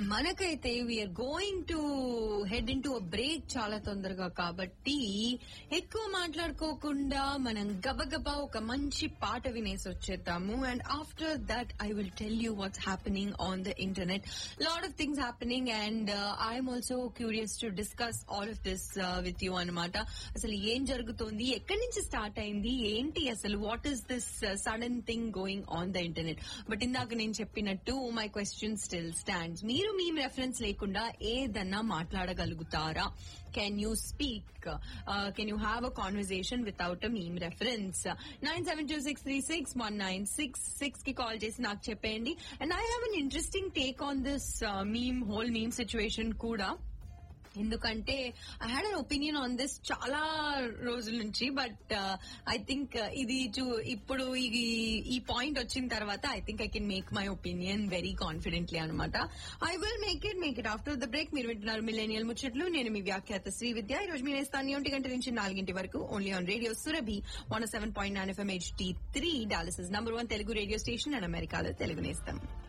మనకైతే we're going to head in to break చాలా తొందరగా కాబట్టి ఎక్కువ మాట్లాడుకోకుండా మనం గబగబా ఒక మంచి పాట వినేసి వచ్చేద్దాము and after that I will tell you what's happening on the internet lot of things happening and I'm also curious to discuss all of this with you అనమాట అసలు ఏం జరుగుతోంది ఎక్కడి నుంచి స్టార్ట్ అయింది ఏంటి అసలు what is this sudden thing going on the internet but ఇందాక నేను చెప్పినట్టు మై క్వశ్చన్ స్టిల్ స్టాండ్స్ మీరు మీ రెఫరెన్స్ లేకుండా ఏదన్నా మాట్లాడగలుగుతారా can you speak can you have a conversation without a meme reference nine seven two six three six one nine six six కి call చేసి నాకు చెప్పేయండి and I have an interesting take on this meme whole meme situation కూడా ఎందుకంటే I had an opinion on this చాలా రోజుల నుంచి but I think ఇది చూ- ఇప్పుడు ఇది ఈ పాయింట్ వచ్చిన తర్వాత I think I can make my opinion very confidently అనమాట I will make it make it after the break మీరు వింటున్నారు మిలేనియల్ ముచ్చట్లు నేను మీ వ్యాఖ్యాత శ్రీ విద్య ఈ రోజు మీ నేస్తాన్ని ఒంటి గంట నుంచి నాలుగింటి వరకు only on radio Surabhi one seven point nine FM HD three Dallas number one Telugu radio station and అమెరికాలో తెలుగు నేస్తాం